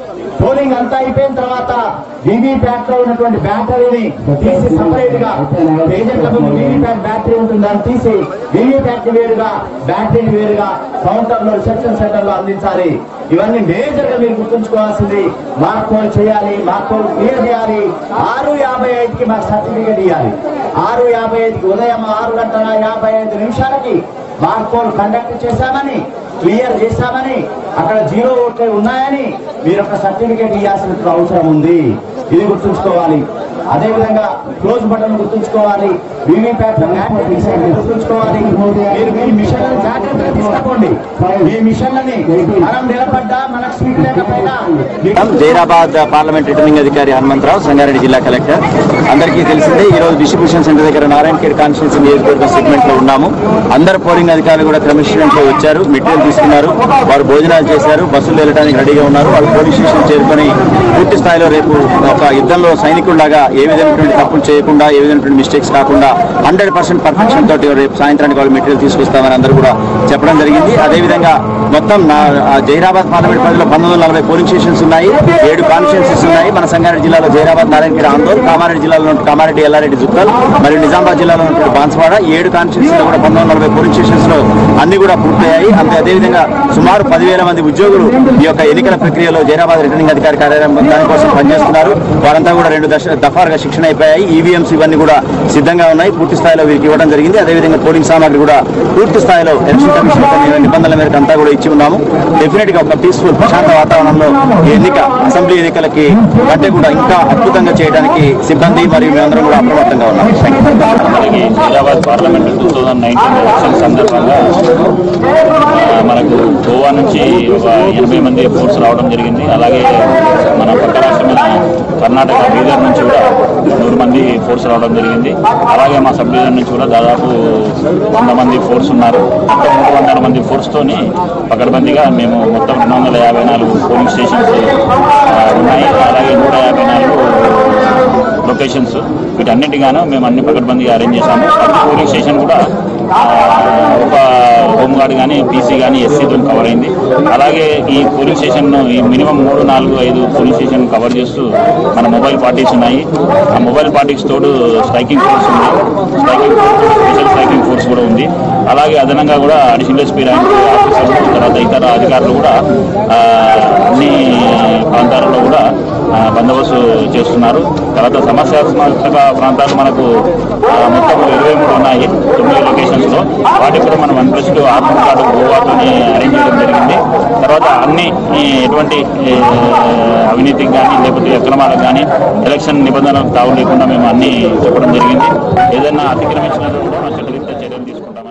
polling అంతా అయిపోయిన తర్వాత వివి ప్యాక్ లో ఉన్నటువంటి బ్యాటరీని తీసి సపరేట్ గా ఏజెంట్ల ముందు వివి ప్యాక్ బ్యాటరీ ఉంటుంది దాన్ని తీసి వివి ప్యాక్ వేరుగా బ్యాటరీని వేరుగా కౌంటర్ లో రిసెప్షన్ సెంటర్ లో అందించాలి ఇవన్నీ మేజర్ గా మీరు గుర్తుంచుకోవాల్సింది మార్కోలు చేయాలి మార్కోలు క్లియర్ చేయాలి ఆరు యాభై ఐదుకి మాకు సర్టిఫికేట్ ఇవ్వాలి ఆరు యాభై ఐదుకి ఉదయం ఆరు గంటల యాభై ఐదు నిమిషాలకి మార్కోలు కండక్ట్ చేశామని క్లియర్ చేశామని అక్కడ జీరో ఓట్లే ఉన్నాయని మీరు ఒక సర్టిఫికేట్ ఇవ్వాల్సిన అవసరం ఉంది ఇది గుర్తుంచుకోవాలి అదే విధంగా క్లోజ్ బటన్ గుర్తుంచుకోవాలి వీవీప్యాట్ గుర్తుంచుకోవాలి మీరు మీ మిషన్లను జాగ్రత్తగా తీసుకోండి మీ మిషన్లని మనం నిలబడ్డా మనకు సీట్ లేకపోయినా జైరాబాద్ పార్లమెంట్ రిటర్నింగ్ అధికారి హనుమంతరావు సంగారెడ్డి జిల్లా కలెక్టర్ అందరికీ తెలిసిందే ఈ రోజు డిస్ట్రిబ్యూషన్ సెంటర్ దగ్గర నారాయణఖేడ్ కాన్స్టిట్యూన్సీ నియోజకవర్గం సెగ్మెంట్ లో ఉన్నాము అందరు పోలింగ్ అధికారులు కూడా క్రమశిక్షణతో వచ్చారు మెటీరియల్ తీసుకున్నారు వారు భోజనాలు చేశారు బస్సులు వెళ్ళడానికి రెడీగా ఉన్నారు వాళ్ళు పోలీస్ స్టేషన్ చేరుకొని పూర్తి స్థాయిలో రేపు ఒక యుద్ధంలో సైనికుల్లాగా ఏ విధమైనటువంటి తప్పులు చేయకుండా ఏ విధమైనటువంటి మిస్టేక్స్ కాకుండా హండ్రెడ్ పర్సెంట్ పర్ఫెక్షన్ తోటి రేపు సాయంత్రానికి వాళ్ళు మెటీరియల్ తీసుకొస్తామని అందరూ కూడా చెప్పడం జరిగింది అదేవిధంగా మొత్తం నా ఆ జైరాబాద్ పార్లమెంట్ పరిధిలో పంతొమ్మిది వందల నలభై పోలింగ్ స్టేషన్స్ ఉన్నాయి ఏడు కాన్స్టిట్యూన్సీస్ ఉన్నాయి మన సంగారెడ్డి జిల్లాలో జైరాబాద్ నారాయణఖేడ్ ఆందోళ్ కామారెడ్డి జిల్లాలో ఉన్న కామారెడ్డి ఎల్లారెడ్డి జుక్కల్ మరియు నిజామాబాద్ జిల్లాలో ఉన్నటువంటి బాన్స్వాడ ఈ ఏడు కాన్స్టిట్యూన్సీలో కూడా పంతొమ్మిది వందల నలభై పోలింగ్ స్టేషన్స్ లో అన్ని కూడా పూర్తయ్యాయి అంతే అదేవిధంగా సుమారు పదివేల మంది ఉద్యోగులు ఈ యొక్క ఎన్నికల ప్రక్రియలో జైరాబాద్ రిటర్నింగ్ అధికారి కార్యాలయం దానికోసం పనిచేస్తున్నారు వారంతా కూడా రెండు దశ దఫాలుగా శిక్షణ అయిపోయాయి ఈవీఎంస్ ఇవన్నీ కూడా సిద్ధంగా ఉన్నాయి పూర్తి స్థాయిలో వీరికి ఇవ్వడం జరిగింది అదేవిధంగా పోలింగ్ సామాగ్రి కూడా పూర్తి స్థాయిలో ఎలక్షన్ కమిషన్ యొక్క నిబంధనల మేరకు అంతా కూడా ఇచ్చి ఉన్నాము డెఫినెట్ గా ఒక పీస్ఫుల్ ప్రశాంత వాతావరణంలో ఈ ఎన్నిక అసెంబ్లీ ఎన్నికలకి కంటే కూడా ఇంకా అద్భుతంగా చేయడానికి సిబ్బంది మరియు మేమందరం కూడా అప్రమత్తంగా ఉన్నాము థ్యాంక్ యూ మనకి Hyderabad parliament two thousand nineteen election సందర్భంగా ఆ, మనకు గోవా నుంచి ఒక ఎనభై మంది ఫోర్స్ రావడం జరిగింది అలాగే మన పక్క రాష్ట్రమైన కర్ణాటక బీదర్ నుంచి కూడా నూరు మంది ఫోర్స్ రావడం జరిగింది అలాగే మా సబ్ డివిజన్ నుంచి కూడా దాదాపు వంద మంది ఫోర్స్ ఉన్నారు మొత్తం మూడు వందల మంది ఫోర్స్తోని పకడ్బందీగా మేము మొత్తం రెండు వందల యాభై నాలుగు పోలింగ్ స్టేషన్స్ ఆ, ఉన్నాయి అలాగే నూట యాభై నాలుగు లొకేషన్స్ వీటన్నిటిగాను మేము అన్ని పకడ్బందీగా అరేంజ్ చేశాము ప్రతి పోలింగ్ స్టేషన్ కూడా ఆ, ఒక హోమ్ గార్డ్ కానీ పీసీ కానీ ఎస్సీతో కవర్ అయింది అలాగే ఈ పోలింగ్ స్టేషన్ ఈ మినిమం మూడు నాలుగు ఐదు పోలింగ్ స్టేషన్ కవర్ చేస్తూ మన మొబైల్ పార్టీస్ ఉన్నాయి ఆ మొబైల్ పార్టీస్ తోడు స్ట్రైకింగ్ ఫోర్స్ ఉంది striking force special striking force కూడా ఉంది అలాగే అదనంగా కూడా అడిషనల్ ఎస్పీ ర్యాంక్ ఆఫీసర్లు తర్వాత ఇతర అధికారులు కూడా ఆ, అన్ని ప్రాంతాలలో కూడా ఆ, బందోబస్తు చేస్తున్నారు తర్వాత సమస్యాత్మక ప్రాంతాలు మనకు ఆ, మొత్తం ఇరవై మూడు ఉన్నాయి తొమ్మిది లొకేషన్స్ లో వాటికి కూడా మనం వన్ ప్లస్ టూ ఆత్మ కార్డు గోవాతోని అరేంజ్ చేయడం జరిగింది తర్వాత అన్ని ఈ, ఎటువంటి ఈ, అవినీతికి కానీ లేకపోతే అక్రమాలకు కానీ ఎలక్షన్ నిబంధనలకు తావు లేకుండా మేము అన్ని చెప్పడం జరిగింది ఏదైనా అతిక్రమించినట్టు కూడా మా చట్టరీత్యా చర్యలు తీసుకుంటాం